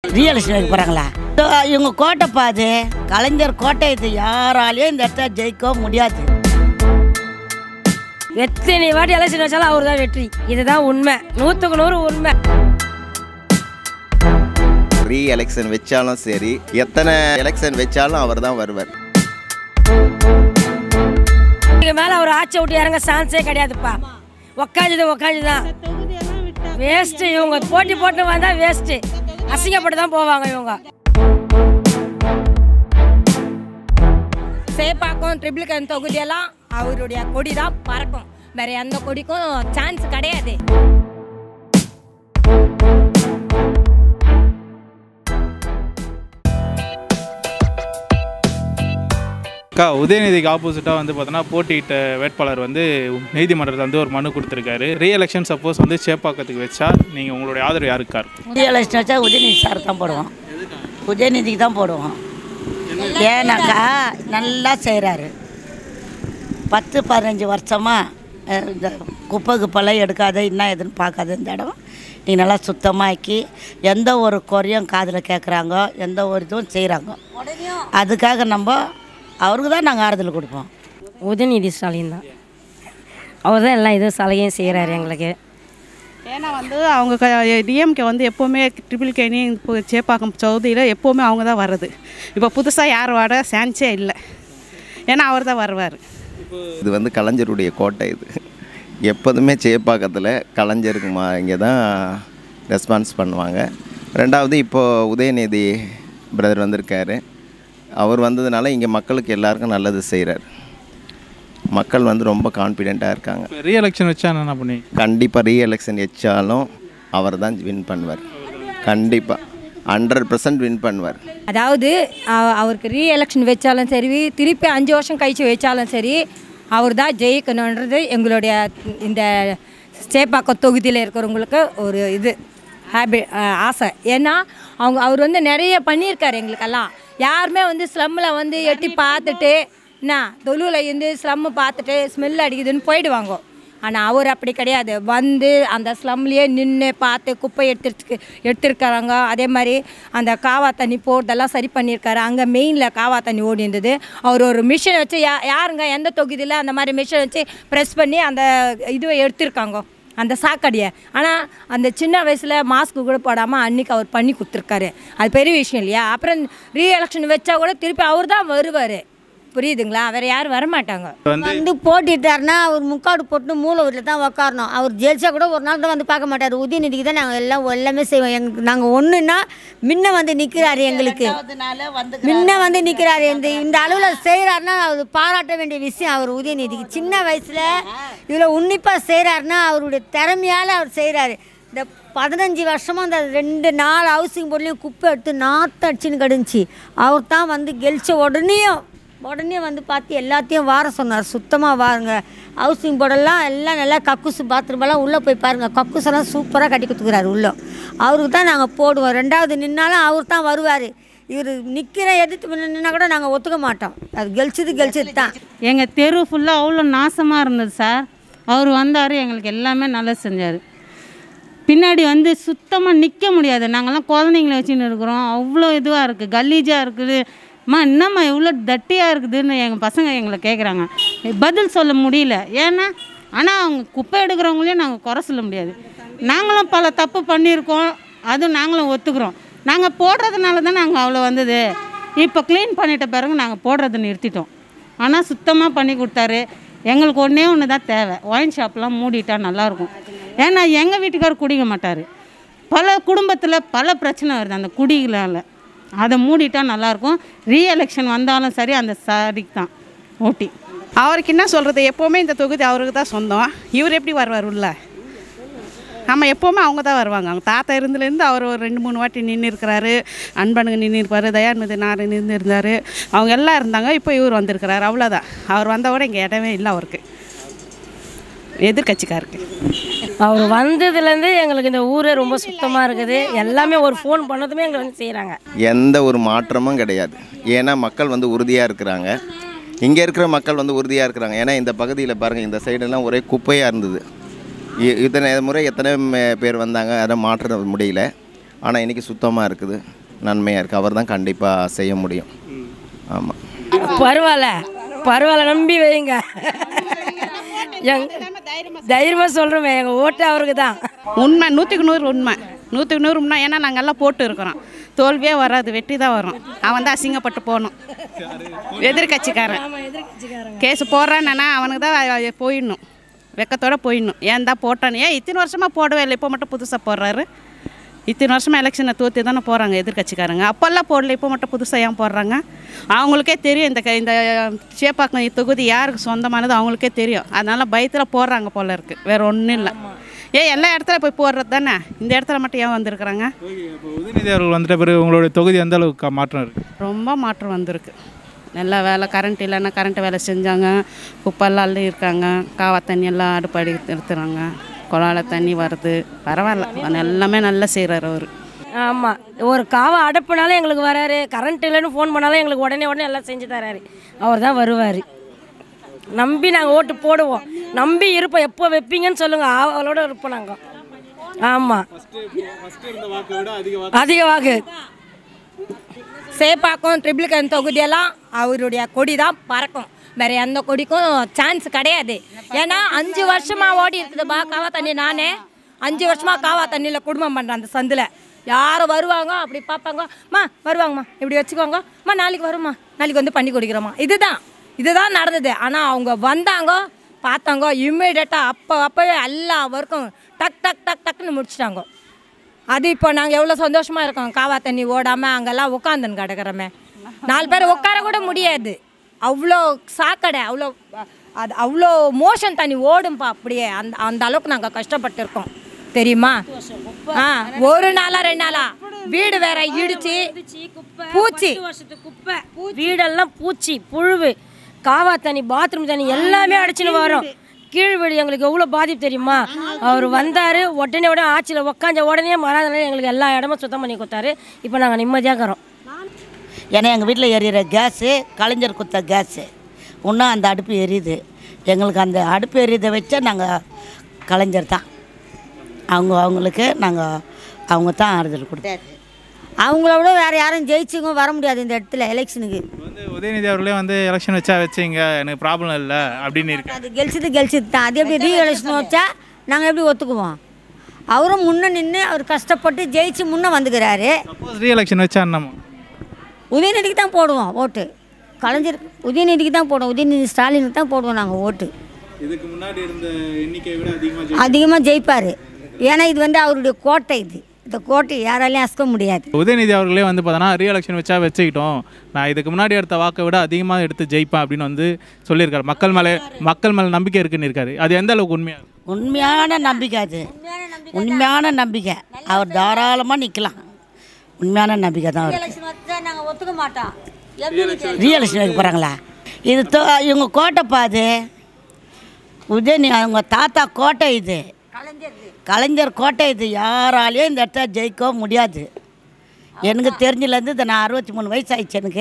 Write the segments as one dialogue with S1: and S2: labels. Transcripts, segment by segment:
S1: re-election வைக்க போகிறாங்களா இவங்க கோட்டை பாது கலைஞர் கோட்டை இது யாராலையும் இந்த இடத்த ஜெயிக்க முடியாது
S2: எத்தனை வாட்டி எலெக்ஷன் வச்சாலும் அவர் தான் வெற்றி இதுதான் உண்மை நூற்றுக்கு நூறு உண்மை
S3: ரீ எலெக்ஷன் வச்சாலும் சரி எத்தனை எலெக்ஷன் வச்சாலும் அவர் தான் வருவார்
S2: இதுக்கு மேலே அவர் ஆட்சி விட்டு இறங்க சான்ஸே கிடையாதுப்பா உக்காஞ்சுது உக்காஞ்சு தான் வேஸ்ட்டு இவங்க போட்டி போட்டு வந்தால் வேஸ்ட்டு அசிங்கப்பட்டு தான் போவாங்க இவங்க
S4: சேப்பாக்கம் ட்ரிபிள்கன் தொகுதியெல்லாம் அவருடைய கொடி தான் பறக்கும் வேற எந்த கொடிக்கும் சான்ஸ் கிடையாது
S5: அக்கா உதயநிதிக்கு ஆப்போசிட்டாக வந்து பார்த்தோன்னா போட்டியிட்ட வேட்பாளர் வந்து நீதிமன்றத்தில் வந்து ஒரு மனு கொடுத்துருக்காரு ரீ எலெக்ஷன் சப்போஸ் வந்து சேப்பாக்கத்துக்கு வச்சா நீங்கள் உங்களுடைய ஆதரவு யாருக்கா இருக்கும்
S1: ரீஎலெக்ஷன் வச்சா உதயநிதி சார் தான் போடுவோம் உதயநிதிக்கு தான் போடுவோம் ஏன்னாக்கா நல்லா செய்கிறாரு பத்து பதினஞ்சு வருஷமாக இந்த குப்பை குப்பெல்லாம் எடுக்காத என்ன எதுன்னு பார்க்காத இந்த இடம் நீ நல்லா சுத்தமாக்கி எந்த ஒரு குறையும் காதில் கேட்குறாங்க எந்த ஒரு இதுவும் செய்கிறாங்க அதுக்காக நம்ம அவருக்கு தான் நாங்கள் ஆறுதல் கொடுப்போம்
S2: உதயநிதி ஸ்டாலின் தான் அவர் தான் எல்லா இதுவும் சலுகையும் செய்கிறாரு எங்களுக்கு
S6: ஏன்னா வந்து அவங்க டிஎம்கே வந்து எப்போவுமே ட்ரிபிள் கேனி இப்போ சேப்பாக்கம் சவுதியில் எப்போவுமே அவங்க தான் வர்றது இப்போ புதுசாக யார் வர சான்ஸே இல்லை ஏன்னா அவர் தான் வருவார்
S3: இது வந்து கலைஞருடைய கோட்டை இது எப்போதுமே சேப்பாக்கத்தில் கலைஞருக்கு மா இங்கே தான் ரெஸ்பான்ஸ் பண்ணுவாங்க ரெண்டாவது இப்போது உதயநிதி பிரதர் வந்திருக்காரு அவர் வந்ததுனால இங்கே மக்களுக்கு எல்லாருக்கும் நல்லது செய்கிறார் மக்கள் வந்து ரொம்ப கான்ஃபிடெண்ட்டாக இருக்காங்க
S5: ரீ எலெக்ஷன் வச்சா என்ன பண்ணி
S3: கண்டிப்பாக ரீ எலெக்ஷன் வச்சாலும் அவர் தான் வின் பண்ணுவார் கண்டிப்பாக ஹண்ட்ரட் பர்சன்ட் வின் பண்ணுவார்
S4: அதாவது அ- அவருக்கு ரீ எலெக்ஷன் வச்சாலும் சரி திருப்பி அஞ்சு வருஷம் கழிச்சு வச்சாலும் சரி அவர் தான் ஜெயிக்கணுன்றது எங்களுடைய இந்த சேப்பாக்கம் தொகுதியில் இருக்கிறவங்களுக்கு ஒரு இது ஹேபி ஆசை ஏன்னா அவங்க அவர் வந்து நிறைய பண்ணியிருக்காரு எங்களுக்கெல்லாம் யாருமே வந்து ஸ்லம்மில் வந்து எட்டி பார்த்துட்டு என்ன தொழுவில் இருந்து ஸ்லம்மு பார்த்துட்டு ஸ்மெல் அடிக்குதுன்னு போயிடுவாங்க ஆனால் அவர் அப்படி கிடையாது வந்து அந்த ஸ்லம்லேயே நின்று பார்த்து குப்பை எடுத்துருக்கு எடுத்துருக்காங்க அதே மாதிரி அந்த காவா தண்ணி போகிறதெல்லாம் சரி பண்ணியிருக்காரு அங்கே மெயினில் காவா தண்ணி ஓடி இருந்தது அவர் ஒரு மிஷின் வச்சு யா யாருங்க எந்த தொகுதியில் அந்த மாதிரி மிஷின் வச்சு ப்ரெஸ் பண்ணி அந்த இதுவை எடுத்திருக்காங்க அந்த சாக்கடியை ஆனால் அந்த சின்ன வயசில் மாஸ்க்கு கூட போடாமல் அன்னைக்கு அவர் பண்ணி கொடுத்துருக்காரு அது பெரிய விஷயம் இல்லையா அப்புறம் ரீ எலெக்ஷன் வச்சா கூட திருப்பி அவர் தான் வருவார் புரியுதுங்களா வேறு யாரும் வரமாட்டாங்க
S7: வந்து போட்டிட்டாருன்னா அவர் முக்காடு போட்டு மூளை வீட்டில் தான் உக்காரணும் அவர் ஜெயிச்சா கூட ஒரு நாள் தான் வந்து பார்க்க மாட்டார் உதயநிதிக்கு தான் நாங்கள் எல்லாம் எல்லாமே செய்வோம் எங்களுக்கு நாங்கள் ஒன்றுன்னா முன்ன வந்து நிற்கிறாரு எங்களுக்கு முன்ன வந்து நிற்கிறாரு இந்த இந்த அளவில் செய்கிறாருன்னா அவர் பாராட்ட வேண்டிய விஷயம் அவர் உதயநிதிக்கு சின்ன வயசில் இதில் உன்னிப்பாக செய்கிறாருன்னா அவருடைய திறமையால் அவர் செய்கிறாரு இந்த பதினஞ்சு வருஷமாக அந்த ரெண்டு நாள் ஹவுசிங் போர்ட்லேயும் குப்பை எடுத்து நாற்று அடிச்சுன்னு கிடந்துச்சு அவர் தான் வந்து கெலிச்ச உடனேயும் உடனே வந்து பார்த்து எல்லாத்தையும் வார சொன்னார் சுத்தமாக வாருங்க ஹவுசிங் போர்டெல்லாம் எல்லாம் நல்லா கக்கூசு பாத்ரூம் எல்லாம் உள்ளே போய் பாருங்கள் கக்கூசெல்லாம் சூப்பராக கட்டி கொடுத்துக்கிறாரு உள்ளே அவருக்கு தான் நாங்கள் போடுவோம் ரெண்டாவது நின்னாலும் அவர் தான் வருவார் இவர் நிற்கிற எதிர்த்து நின்னா கூட நாங்கள் ஒத்துக்க மாட்டோம் அது கெலிச்சது கெலிச்சது தான்
S6: எங்கள் தெரு ஃபுல்லாக அவ்வளோ நாசமாக இருந்தது சார் அவர் வந்தார் எங்களுக்கு எல்லாமே நல்லா செஞ்சார் பின்னாடி வந்து சுத்தமாக நிற்க முடியாது நாங்கள்லாம் குழந்தைங்கள வச்சுன்னு இருக்கிறோம் அவ்வளோ இதுவாக இருக்குது கலீஜாக இருக்குது அம்மா என்னம்மா இவ்வளோ தட்டியாக இருக்குதுன்னு எங்கள் பசங்க எங்களை கேட்குறாங்க பதில் சொல்ல முடியல ஏன்னா ஆனால் அவங்க குப்பை எடுக்கிறவங்களையும் நாங்கள் குறை சொல்ல முடியாது நாங்களும் பல தப்பு பண்ணியிருக்கோம் அதுவும் நாங்களும் ஒத்துக்கிறோம் நாங்கள் போடுறதுனால தான் நாங்கள் அவ்வளோ வந்தது இப்போ க்ளீன் பண்ணிட்ட பிறகு நாங்கள் போடுறதை நிறுத்திட்டோம் ஆனால் சுத்தமாக பண்ணி கொடுத்தாரு எங்களுக்கு ஒன்றே ஒன்று தான் தேவை ஒயின் ஷாப்லாம் மூடிட்டா நல்லாயிருக்கும் ஏன்னா எங்கள் வீட்டுக்காரர் குடிக்க மாட்டார் பல குடும்பத்தில் பல பிரச்சனை வருது அந்த குடிகளால் அதை மூடிட்டா நல்லாயிருக்கும் ரீ எலெக்ஷன் வந்தாலும் சரி அந்த சாரிக்கு தான் ஓட்டி
S8: அவருக்கு என்ன சொல்கிறது எப்போவுமே இந்த தொகுதி அவருக்கு தான் சொந்தம் இவர் எப்படி வருவார் உள்ள ஆமாம் எப்போவுமே அவங்க தான் வருவாங்க அவங்க தாத்தா இருந்துலேருந்து அவர் ஒரு ரெண்டு மூணு வாட்டி நின்று இருக்கிறாரு அன்பனுங்க நின்று இருப்பார் தயாநிதி நார் நின்று இருந்தார் அவங்க எல்லாம் இருந்தாங்க இப்போ இவர் வந்திருக்கிறாரு அவ்வளோதான் அவர் வந்தவோட இங்கே இடமே இல்லை அவருக்கு எதிர்கட்சிக்காருக்கு
S2: அவர் வந்ததுலேருந்து எங்களுக்கு இந்த ஊரே ரொம்ப சுத்தமாக இருக்குது எல்லாமே ஒரு ஃபோன் பண்ணதுமே எங்களை வந்து செய்கிறாங்க
S3: எந்த ஒரு மாற்றமும் கிடையாது ஏன்னா மக்கள் வந்து உறுதியாக இருக்கிறாங்க இங்கே இருக்கிற மக்கள் வந்து உறுதியாக இருக்கிறாங்க ஏன்னா இந்த பகுதியில் பாருங்கள் இந்த சைடெல்லாம் ஒரே குப்பையாக இருந்தது இ- இத்தனை முறை எத்தனை மே- பேர் வந்தாங்க அதை மாற்ற முடியல ஆனால் இன்றைக்கி சுத்தமாக இருக்குது நன்மையாக இருக்குது அவர் தான் கண்டிப்பாக செய்ய முடியும் ஆமாம்
S2: பரவாயில்ல பரவாயில்ல நம்பி வைங்க எங் தைரியமாக சொல்கிறோமே எங்கள் ஓட்டு அவருக்கு தான்
S8: உண்மை நூற்றுக்கு நூறு உண்மை நூற்றுக்கு நூறு உண்மை ஏன்னா நாங்கள் எல்லாம் போட்டு இருக்கிறோம் தோல்வியே வராது வெற்றி தான் வரும் அவன் தான் அசிங்கப்பட்டு போகணும் எதிர்கட்சிக்காரன் கேஸ் போடுறான்னா அவனுக்கு தான் போயிடணும் வெக்கத்தோட போயிடணும் ஏன் தான் போட்டானு ஏன் இத்தனை வருஷமாக போடவே இல்லை இப்போ மட்டும் புதுசாக போடுறாரு இத்தனை வருஷமாக எலெக்ஷனை தோற்றி தானே போகிறாங்க எதிர்கட்சிக்காரங்க அப்போல்லாம் போடல இப்போ மட்டும் புதுசாக ஏன் போடுறாங்க அவங்களுக்கே தெரியும் இந்த க- இந்த சேப்பாக்கம் தொகுதி யாருக்கு சொந்தமானது அவங்களுக்கே தெரியும் அதனால் பயத்தில் போடுறாங்க போல இருக்குது வேறு ஒன்றும் இல்லை ஏன் எல்லா இடத்துல போய் போடுறது தானே இந்த இடத்துல மட்டும் ஏன் வந்திருக்கிறாங்க
S5: இப்போ உதயநிதி அவர்கள் வந்துட்ட பிறகு உங்களுடைய தொகுதி எந்த அளவுக்கு மாற்றம் இருக்குது
S8: ரொம்ப மாற்றம் வந்திருக்கு நல்ல வேலை கரண்ட் இல்லைன்னா கரண்ட் வேலை செஞ்சாங்க குப்பெல்லாம் அள்ளி இருக்காங்க காவா தண்ணி எல்லாம் அடுப்படி நிறுத்துறாங்க குழால தண்ணி வருது பரவாயில்ல எல்லாமே நல்லா செய்கிறார் அவர்
S2: ஆமாம் ஒரு காவை அடப்புனாலும் எங்களுக்கு வராரு கரண்ட் இல்லைன்னு ஃபோன் பண்ணாலும் எங்களுக்கு உடனே உடனே எல்லாம் செஞ்சு தராரு அவர் தான் வருவார் நம்பி நாங்கள் ஓட்டு போடுவோம் நம்பி இருப்போம் எப்போ வைப்பீங்கன்னு சொல்லுங்கள் அவளோட இருப்போம் நாங்கள் ஆமாம் அதிக வாக்கு
S4: சேப்பாக்கம் ட்ரிபிள்கன் தொகுதியெல்லாம் அவருடைய கொடி தான் பறக்கும் வேற எந்த கொடிக்கும் சான்ஸ் கிடையாது ஏன்னா அஞ்சு வருஷமா ஓடி இருக்குதுப்பா காவா தண்ணி நானே அஞ்சு வருஷமா காவா தண்ணியில் குடும்பம் பண்ணுறேன் அந்த சந்தில் யாரும் வருவாங்க அப்படி பார்ப்பாங்க மா வருவாங்கம்மா இப்படி வச்சுக்கோங்க அம்மா நாளைக்கு வரும்மா நாளைக்கு வந்து பண்ணி குடிக்கிறோம்மா இதுதான் இதுதான் நடந்தது ஆனால் அவங்க வந்தாங்க பார்த்தாங்க இம்மிடியட்டாக அப்போ அப்போவே எல்லா ஒர்க்கும் டக் டக் டக் டக்குன்னு முடிச்சிட்டாங்க அது இப்போ நாங்கள் எவ்வளோ சந்தோஷமாக இருக்கோம் காவா தண்ணி ஓடாமல் அங்கெல்லாம் உட்காந்துன்னு கிடக்குறோமே நாலு பேர் உட்கார கூட முடியாது அவ்வளோ சாக்கடை அவ்வளோ அது அவ்வளோ மோஷன் தண்ணி ஓடும்பா அப்படியே அந்த அந்த அளவுக்கு நாங்கள் கஷ்டப்பட்டு இருக்கோம் தெரியுமா ஆ ஒரு நாளா ரெண்டு நாளா வீடு வேற இடிச்சு பூச்சி
S2: குப்பை வீடெல்லாம் பூச்சி புழுவு காவா தண்ணி பாத்ரூம் தண்ணி எல்லாமே அடிச்சுன்னு வரும் கீழ் வீடு எங்களுக்கு எவ்வளோ பாதிப்பு தெரியுமா அவர் வந்தார் உடனே உடனே ஆட்சியில் உக்காஞ்ச உடனே மறாத எங்களுக்கு எல்லா இடமும் சுத்தம் பண்ணி கொடுத்தாரு இப்போ நாங்கள் நிம்மதியாக இருக்கிறோம்
S1: ஏன்னா எங்கள் வீட்டில் எரியிற கேஸு கலைஞர் குத்த கேஸு இன்னும் அந்த அடுப்பு எரியுது எங்களுக்கு அந்த அடுப்பு எரியுதை வச்சா நாங்கள் கலைஞர் தான் அவங்க அவங்களுக்கு நாங்கள் அவங்க தான் ஆறுதல் கொடுத்தோம்
S7: அவங்கள விட வேறு யாரும் ஜெயிச்சுங்க வர முடியாது இந்த இடத்துல எலெக்ஷனுக்கு
S5: வந்து உதயநிதி அவர்களே வந்து எலெக்ஷன் வச்சா வச்சிங்க எனக்கு ப்ராப்ளம் இல்லை அப்படின்னு இருக்கு
S7: அது கெலிச்சது கெலிச்சது தான் அது எப்படி ரீ எலெக்ஷன் வச்சா நாங்கள் எப்படி ஒத்துக்குவோம் அவரும் முன்னே நின்று அவர் கஷ்டப்பட்டு ஜெயிச்சு முன்னே வந்துக்கிறாரு
S5: சப்போஸ் ரீ எலெக்ஷன் வச்சா என்னமா
S7: உதயநிதிக்கு தான் போடுவோம் ஓட்டு கலைஞர் உதயநிதிக்கு தான் போடுவோம் உதயநிதி ஸ்டாலினுக்கு தான் போடுவோம் நாங்கள் ஓட்டு
S5: இதுக்கு முன்னாடி இருந்த எண்ணிக்கையை விட அதிகமாக
S7: அதிகமாக ஜெயிப்பார் ஏன்னா இது வந்து அவருடைய கோட்டை இது இந்த கோட்டை யாராலையும் அசக்க முடியாது
S5: உதயநிதி அவர்களே வந்து பார்த்தோன்னா ரீ எலெக்ஷன் வச்சா வச்சுக்கிட்டோம் நான் இதுக்கு முன்னாடி எடுத்த வாக்கை விட அதிகமாக எடுத்து ஜெயிப்பேன் அப்படின்னு வந்து சொல்லியிருக்காரு மக்கள் மேலே மக்கள் மேலே நம்பிக்கை இருக்குன்னு இருக்காரு அது எந்த அளவுக்கு உண்மையாக
S1: உண்மையான நம்பிக்கை அது உண்மையான நம்பிக்கை அவர் தாராளமாக நிற்கலாம் உண்மையான நம்பிக்கை தான் அவருக்கு
S7: எலெக்ஷன் வச்சா நாங்கள் ஒத்துக்க மாட்டோம்
S1: ரீஎலெக்ஷன் வைக்க போகிறாங்களா இது தோ இவங்க கோட்டைப்பா அது உதயநி அவங்க தாத்தா கோட்டை இது கலைஞர் கோட்டை இது யாராலையும் இந்த இடத்த ஜெயிக்க முடியாது எனக்கு தெரிஞ்சிலேருந்து இது நான் அறுபத்தி மூணு வயசு ஆயிடுச்சு எனக்கு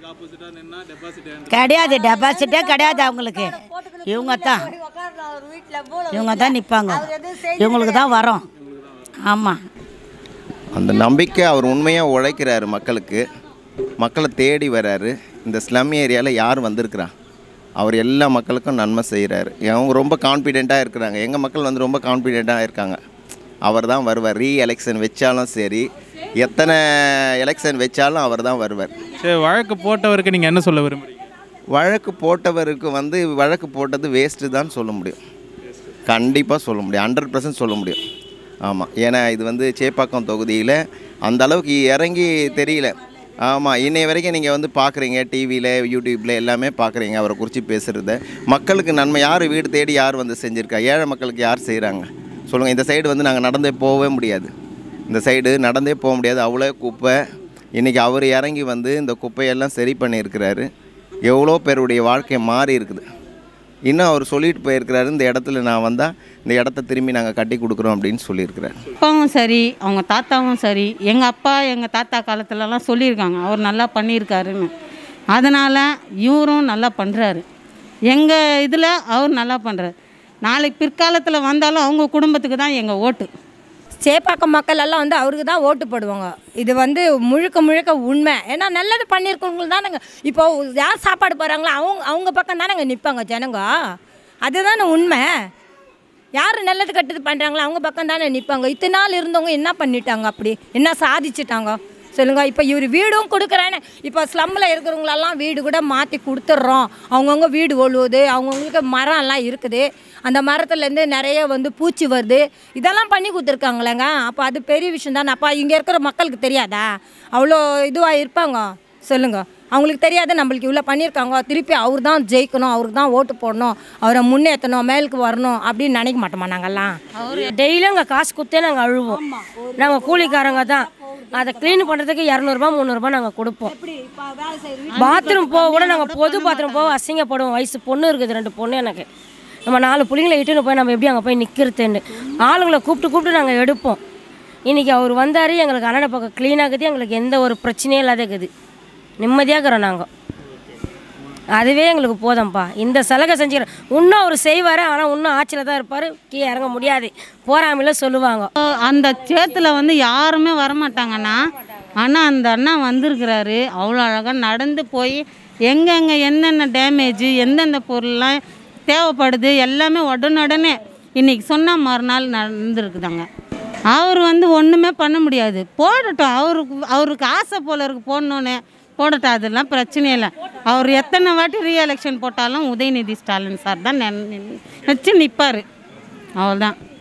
S1: கிடையாது டெபாசிட்டே கிடையாது அவங்களுக்கு இவங்க தான் இவங்க தான் நிற்பாங்க இவங்களுக்கு தான் வரோம் ஆமாம்
S3: அந்த நம்பிக்கை அவர் உண்மையாக உழைக்கிறாரு மக்களுக்கு மக்களை தேடி வராரு இந்த ஸ்லம் ஏரியாவில் யார் வந்திருக்கிறா அவர் எல்லா மக்களுக்கும் நன்மை செய்கிறாரு அவங்க ரொம்ப கான்ஃபிடெண்ட்டாக இருக்கிறாங்க எங்கள் மக்கள் வந்து ரொம்ப கான்ஃபிடெண்ட்டாக இருக்காங்க அவர் தான் வருவார் ரீ எலெக்ஷன் வச்சாலும் சரி எத்தனை எலெக்ஷன் வச்சாலும் அவர் தான் வருவார்
S5: சரி வழக்கு போட்டவருக்கு நீங்கள் என்ன சொல்ல விரும்புறீங்க
S3: வழக்கு போட்டவருக்கு வந்து வழக்கு போட்டது வேஸ்ட்டு தான் சொல்ல முடியும் கண்டிப்பாக சொல்ல முடியும் ஹண்ட்ரட் பர்சன்ட் சொல்ல முடியும் ஆமாம் ஏன்னா இது வந்து சேப்பாக்கம் தொகுதியில் அந்த அளவுக்கு இறங்கி தெரியல ஆமாம் இன்னைய வரைக்கும் நீங்கள் வந்து பார்க்குறீங்க டிவியில் யூடியூப்பில் எல்லாமே பார்க்குறீங்க அவரை குறித்து பேசுகிறத மக்களுக்கு நன்மை யார் வீடு தேடி யார் வந்து செஞ்சுருக்கா ஏழை மக்களுக்கு யார் செய்கிறாங்க சொல்லுங்கள் இந்த சைடு வந்து நாங்கள் நடந்தே போகவே முடியாது இந்த சைடு நடந்தே போக முடியாது அவ்வளோ குப்பை இன்றைக்கி அவர் இறங்கி வந்து இந்த குப்பையெல்லாம் சரி பண்ணியிருக்கிறாரு எவ்வளோ பேருடைய வாழ்க்கை மாறி இருக்குது இன்னும் அவர் சொல்லிட்டு போயிருக்கிறாரு இந்த இடத்துல நான் வந்தால் இந்த இடத்த திரும்பி நாங்கள் கட்டி கொடுக்குறோம் அப்படின்னு சொல்லியிருக்கிறாரு
S6: அப்பாவும் சரி அவங்க தாத்தாவும் சரி எங்கள் அப்பா எங்கள் தாத்தா காலத்துலலாம் சொல்லியிருக்காங்க அவர் நல்லா பண்ணியிருக்காருன்னு அதனால் இவரும் நல்லா பண்ணுறாரு எங்கள் இதில் அவர் நல்லா பண்ணுறாரு நாளைக்கு பிற்காலத்தில் வந்தாலும் அவங்க குடும்பத்துக்கு தான் எங்கள் ஓட்டு
S4: சேப்பாக்கம் மக்கள் எல்லாம் வந்து அவருக்கு தான் ஓட்டு போடுவாங்க இது வந்து முழுக்க முழுக்க உண்மை ஏன்னா நல்லது பண்ணியிருக்கவங்களுக்கு தானேங்க இப்போ யார் சாப்பாடு போகிறாங்களோ அவங்க அவங்க பக்கம் தானேங்க நிற்பாங்க ஜனங்க அதுதானே உண்மை யார் நல்லது கெட்டது பண்ணுறாங்களோ அவங்க பக்கம் தானே நிற்பாங்க இத்தனை நாள் இருந்தவங்க என்ன பண்ணிட்டாங்க அப்படி என்ன சாதிச்சிட்டாங்க சொல்லுங்க இப்போ இவர் வீடும் கொடுக்குறேன்னு இப்போ ஸ்லம்மில் இருக்கிறவங்களெல்லாம் வீடு கூட மாற்றி கொடுத்துட்றோம் அவங்கவுங்க வீடு ஒழுவுது அவங்கவுங்களுக்கு மரம் எல்லாம் இருக்குது அந்த மரத்துலேருந்து நிறைய வந்து பூச்சி வருது இதெல்லாம் பண்ணி கொடுத்துருக்காங்களேங்க அப்போ அது பெரிய விஷயம் தானே அப்போ இங்கே இருக்கிற மக்களுக்கு தெரியாதா அவ்வளோ இதுவாக இருப்பாங்க சொல்லுங்க அவங்களுக்கு தெரியாது நம்மளுக்கு இவ்வளோ பண்ணியிருக்காங்க திருப்பி அவர் தான் ஜெயிக்கணும் அவருக்கு தான் ஓட்டு போடணும் அவரை முன்னேற்றணும் மேலுக்கு வரணும் அப்படின்னு நினைக்க மாட்டோமா நாங்கள்லாம்
S2: டெய்லியும் அங்கே காசு கொடுத்தே நாங்கள் அழுவோம் நாங்கள் கூலிக்காரங்க தான் அதை க்ளீன் பண்ணுறதுக்கு இரநூறுபா முந்நூறுபா நாங்கள் கொடுப்போம் பாத்ரூம் போக கூட நாங்கள் பொது பாத்ரூம் போக அசிங்கப்படுவோம் வயசு பொண்ணு இருக்குது ரெண்டு பொண்ணு எனக்கு நம்ம நாலு பிள்ளைங்களை இட்டுன்னு போய் நம்ம எப்படி அங்கே போய் நிற்கிறதுன்னு ஆளுங்களை கூப்பிட்டு கூப்பிட்டு நாங்கள் எடுப்போம் இன்றைக்கி அவர் வந்தார் எங்களுக்கு அண்ணனை பக்கம் க்ளீனாக இருக்குது எங்களுக்கு எந்த ஒரு பிரச்சனையும் இல்லாத இருக்குது நிம்மதியாக இருக்கிறோம் நாங்கள் அதுவே எங்களுக்கு போதும்ப்பா இந்த சலுகை செஞ்சுக்கிறோம் இன்னும் அவர் செய்வார் ஆனால் இன்னும் ஆட்சியில் தான் இருப்பார் கீழே இறங்க முடியாது போறாமையில சொல்லுவாங்க
S6: அந்த சேத்துல வந்து யாருமே வரமாட்டாங்கண்ணா ஆனால் அந்த அண்ணா வந்திருக்கிறாரு அவ்வளோ அழகாக நடந்து போய் எங்கெங்கே என்னென்ன டேமேஜ் எந்தெந்த பொருள்லாம் தேவைப்படுது எல்லாமே உடனுடனே இன்னைக்கு சொன்னால் மறுநாள் நடந்துருக்குதாங்க அவர் வந்து ஒன்றுமே பண்ண முடியாது போடட்டும் அவருக்கு அவருக்கு ஆசை போல இருக்கு போடணுன்னு போடட்டும் அதெல்லாம் பிரச்சனை இல்லை அவர் எத்தனை வாட்டி ரீஎலெக்ஷன் போட்டாலும் உதயநிதி ஸ்டாலின் சார் தான் நினச்சி நிற்பார் அவ்வளோதான்